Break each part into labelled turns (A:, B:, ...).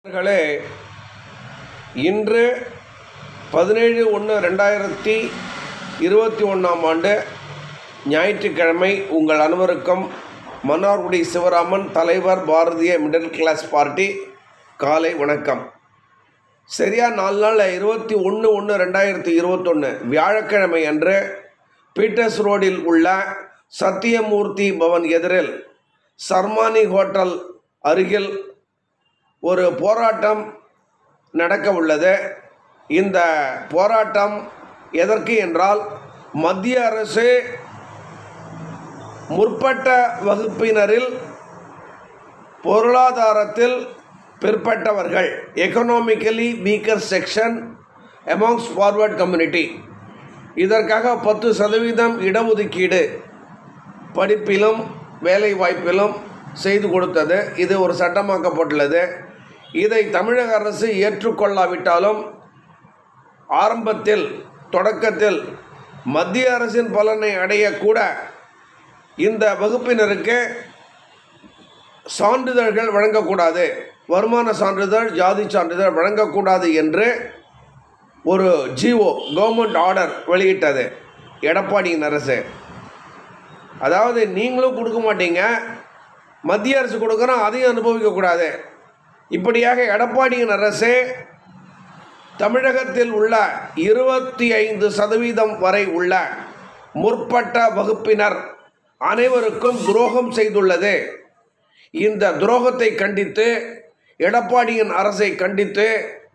A: நண்பர்களே இன்று பதினேழு ஒன்று ரெண்டாயிரத்தி இருபத்தி ஒன்றாம் ஆண்டு ஞாயிற்றுக்கிழமை உங்கள் அனைவருக்கும் மன்னார்குடி சிவராமன் தலைவர் பாரதிய மிடில் கிளாஸ் பார்ட்டி காலை வணக்கம் சரியா நாலு நாளில் இருபத்தி ஒன்று ஒன்று ரெண்டாயிரத்தி இருபத்தொன்று வியாழக்கிழமை அன்று பீட்டர்ஸ் ரோடில் உள்ள சத்தியமூர்த்தி பவன் எதிரில் சர்மானி ஹோட்டல் அருகில் ஒரு போராட்டம் நடக்க உள்ளது இந்த போராட்டம் எதற்கு என்றால் மத்திய அரசு முற்பட்ட வகுப்பினரில் பொருளாதாரத்தில் பிற்பட்டவர்கள் economically weaker section amongst forward community இதற்காக பத்து சதவீதம் இடஒதுக்கீடு படிப்பிலும் வேலை வாய்ப்பிலும் செய்து கொடுத்தது இது ஒரு சட்டமாக்கப்பட்டுள்ளது இதை தமிழக அரசு ஏற்றுக்கொள்ளாவிட்டாலும் ஆரம்பத்தில் தொடக்கத்தில் மத்திய அரசின் பலனை அடையக்கூட இந்த வகுப்பினருக்கு சான்றிதழ்கள் வழங்கக்கூடாது வருமான சான்றிதழ் ஜாதி சான்றிதழ் வழங்கக்கூடாது என்று ஒரு ஜிஓ கவர்மெண்ட் ஆர்டர் வெளியிட்டது எடப்பாடியின் அரசு அதாவது நீங்களும் கொடுக்க மாட்டீங்க மத்திய அரசு கொடுக்குறோம் அதையும் அனுபவிக்கக்கூடாது இப்படியாக எடப்பாடியின் அரசு தமிழகத்தில் உள்ள இருபத்தி ஐந்து சதவீதம் வரை உள்ள முற்பட்ட வகுப்பினர் அனைவருக்கும் துரோகம் செய்துள்ளது இந்த துரோகத்தை கண்டித்து எடப்பாடியின் அரசை கண்டித்து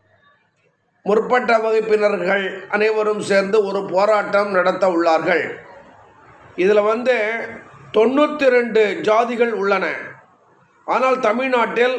A: முற்பட்ட வகுப்பினர்கள் அனைவரும் சேர்ந்து ஒரு போராட்டம் நடத்த உள்ளார்கள் இதில் வந்து தொண்ணூற்றி ரெண்டு ஜாதிகள் உள்ளன ஆனால் தமிழ்நாட்டில்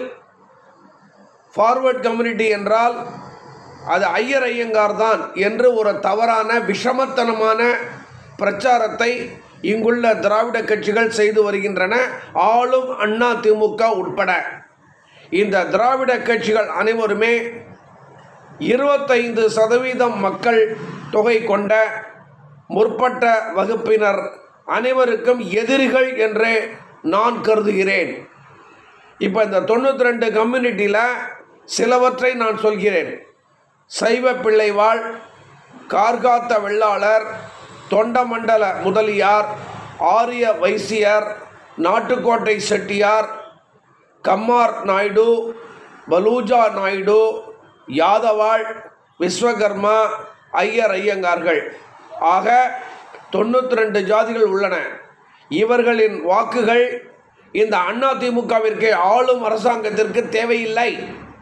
A: ஃபார்வர்ட் கம்யூனிட்டி என்றால் அது ஐயர் ஐயங்கார் தான் என்று ஒரு தவறான விஷமத்தனமான பிரச்சாரத்தை இங்குள்ள திராவிட கட்சிகள் செய்து வருகின்றன ஆளும் அண்ணா திமுக உட்பட இந்த திராவிட கட்சிகள் அனைவருமே இருபத்தைந்து சதவீதம் மக்கள் தொகை கொண்ட முற்பட்ட வகுப்பினர் அனைவருக்கும் எதிரிகள் என்றே நான் கருதுகிறேன் இப்போ இந்த தொண்ணூற்றி ரெண்டு கம்யூனிட்டியில் சிலவற்றை நான் சொல்கிறேன் சைவ பிள்ளைவாள் கார்காத்த வெள்ளாளர் தொண்டமண்டல முதலியார் ஆரிய வைசியர் நாட்டுக்கோட்டை செட்டியார் கம்மார் நாயுடு பலூஜா நாயுடு யாதவாள் விஸ்வகர்மா ஐயர் ஐயங்கார்கள் ஆக தொண்ணூற்றி ரெண்டு ஜாதிகள் உள்ளன இவர்களின் வாக்குகள் இந்த அண்ணா திமுகவிற்கு ஆளும் அரசாங்கத்திற்கு தேவையில்லை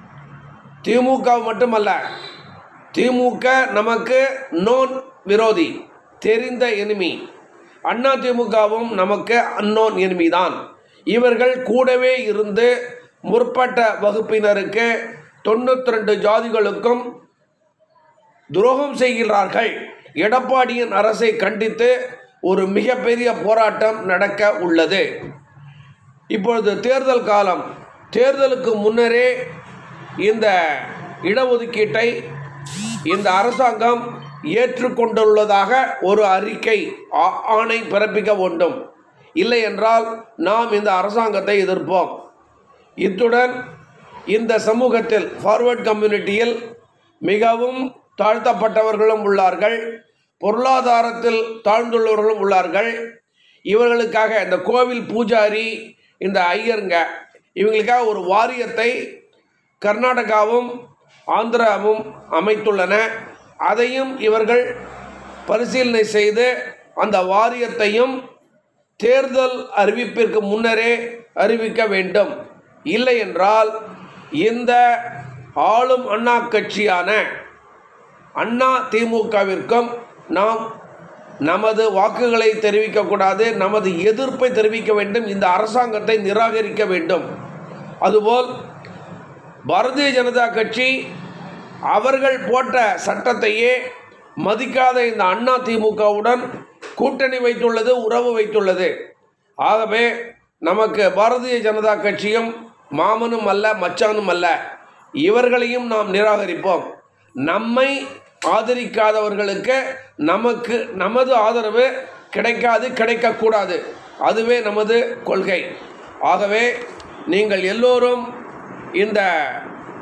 A: திமுக மட்டுமல்ல திமுக நமக்கு நோன் விரோதி தெரிந்த எனிமி அண்ணா திமுகவும் நமக்கு அன்னோன் எனிமி தான் இவர்கள் கூடவே இருந்து முற்பட்ட வகுப்பினருக்கு தொண்ணூற்றி ரெண்டு ஜாதிகளுக்கும் துரோகம் செய்கிறார்கள் எடப்பாடியின் அரசை கண்டித்து ஒரு மிகப்பெரிய போராட்டம் நடக்க உள்ளது இப்பொழுது தேர்தல் காலம் தேர்தலுக்கு முன்னரே இந்த இடஒதுக்கீட்டை இந்த அரசாங்கம் ஏற்றுக்கொண்டுள்ளதாக ஒரு அறிக்கை ஆ- ஆணை பிறப்பிக்க வேண்டும் இல்லை என்றால் நாம் இந்த அரசாங்கத்தை எதிர்ப்போம் இத்துடன் இந்த சமூகத்தில் ஃபார்வர்ட் கம்யூனிட்டியில் மிகவும் தாழ்த்தப்பட்டவர்களும் உள்ளார்கள் பொருளாதாரத்தில் தாழ்ந்துள்ளவர்களும் உள்ளார்கள் இவர்களுக்காக இந்த கோவில் பூஜாரி இந்த ஐயருங்க இவங்களுக்காக ஒரு வாரியத்தை கர்நாடகாவும் ஆந்திராவும் அமைத்துள்ளன அதையும் இவர்கள் பரிசீலனை செய்து அந்த வாரியத்தையும் தேர்தல் அறிவிப்பிற்கு முன்னரே அறிவிக்க வேண்டும் இல்லை என்றால் இந்த ஆளும் அண்ணா கட்சியான அண்ணா திமுகவிற்கும் நாம் நமது வாக்குகளை தெரிவிக்கக்கூடாது நமது எதிர்ப்பை தெரிவிக்க வேண்டும் இந்த அரசாங்கத்தை நிராகரிக்க வேண்டும் அதுபோல் பாரதிய ஜனதா கட்சி அவர்கள் போட்ட சட்டத்தையே மதிக்காத இந்த அண்ணா திமுகவுடன் கூட்டணி வைத்துள்ளது உறவு வைத்துள்ளது ஆகவே நமக்கு பாரதிய ஜனதா கட்சியும் மாமனும் அல்ல மச்சானும் அல்ல இவர்களையும் நாம் நிராகரிப்போம் நம்மை ஆதரிக்காதவர்களுக்கு நமக்கு நமது ஆதரவு கிடைக்காது கிடைக்கக்கூடாது அதுவே நமது கொள்கை ஆகவே நீங்கள் எல்லோரும் இந்த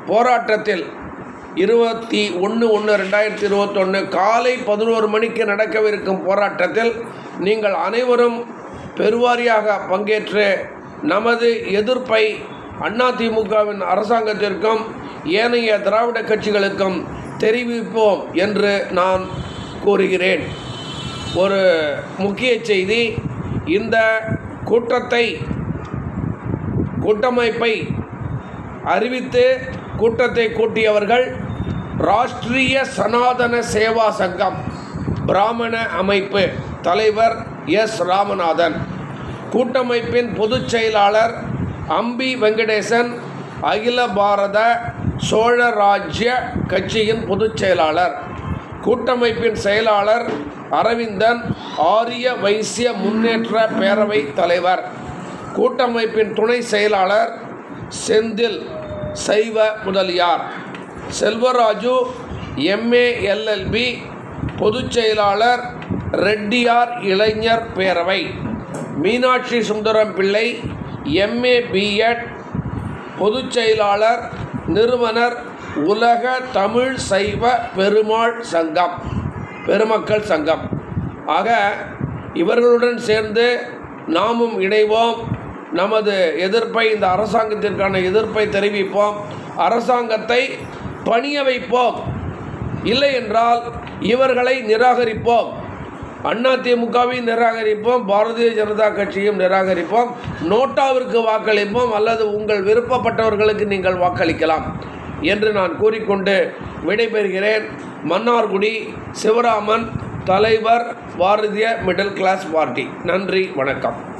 A: போராட்டத்தில் இருபத்தி ஒன்று ஒன்று ரெண்டாயிரத்தி இருபத்தொன்று காலை பதினோரு மணிக்கு நடக்கவிருக்கும் போராட்டத்தில் நீங்கள் அனைவரும் பெருவாரியாக பங்கேற்று நமது எதிர்ப்பை அதிமுகவின் அரசாங்கத்திற்கும் ஏனைய திராவிட கட்சிகளுக்கும் தெரிவிப்போம் என்று நான் கூறுகிறேன் ஒரு முக்கிய செய்தி இந்த கூட்டத்தை கூட்டமைப்பை அறிவித்து கூட்டத்தை கூட்டியவர்கள் ராஷ்டிரிய சனாதன சேவா சங்கம் பிராமண அமைப்பு தலைவர் எஸ் ராமநாதன் கூட்டமைப்பின் பொதுச் செயலாளர் அம்பி வெங்கடேசன் அகில பாரத சோழ ராஜ்ய கட்சியின் பொதுச் செயலாளர் கூட்டமைப்பின் செயலாளர் அரவிந்தன் ஆரிய வைசிய முன்னேற்ற பேரவை தலைவர் கூட்டமைப்பின் துணை செயலாளர் செந்தில் சைவ முதலியார் செல்வராஜு எம்ஏ எல்எல்பி பொதுச் செயலாளர் ரெட்டியார் இளைஞர் பேரவை மீனாட்சி சுந்தரம் பிள்ளை எம்ஏ பிஎட் பொதுச் செயலாளர் நிறுவனர் உலக தமிழ் சைவ பெருமாள் சங்கம் பெருமக்கள் சங்கம் ஆக இவர்களுடன் சேர்ந்து நாமும் இணைவோம் நமது எதிர்ப்பை இந்த அரசாங்கத்திற்கான எதிர்ப்பை தெரிவிப்போம் அரசாங்கத்தை பணிய வைப்போம் இல்லை என்றால் இவர்களை நிராகரிப்போம் அதிமுகவை நிராகரிப்போம் பாரதிய ஜனதா கட்சியும் நிராகரிப்போம் நோட்டாவிற்கு வாக்களிப்போம் அல்லது உங்கள் விருப்பப்பட்டவர்களுக்கு நீங்கள் வாக்களிக்கலாம் என்று நான் கூறிக்கொண்டு விடைபெறுகிறேன் மன்னார்குடி சிவராமன் தலைவர் பாரதிய மிடில் கிளாஸ் பார்ட்டி நன்றி வணக்கம்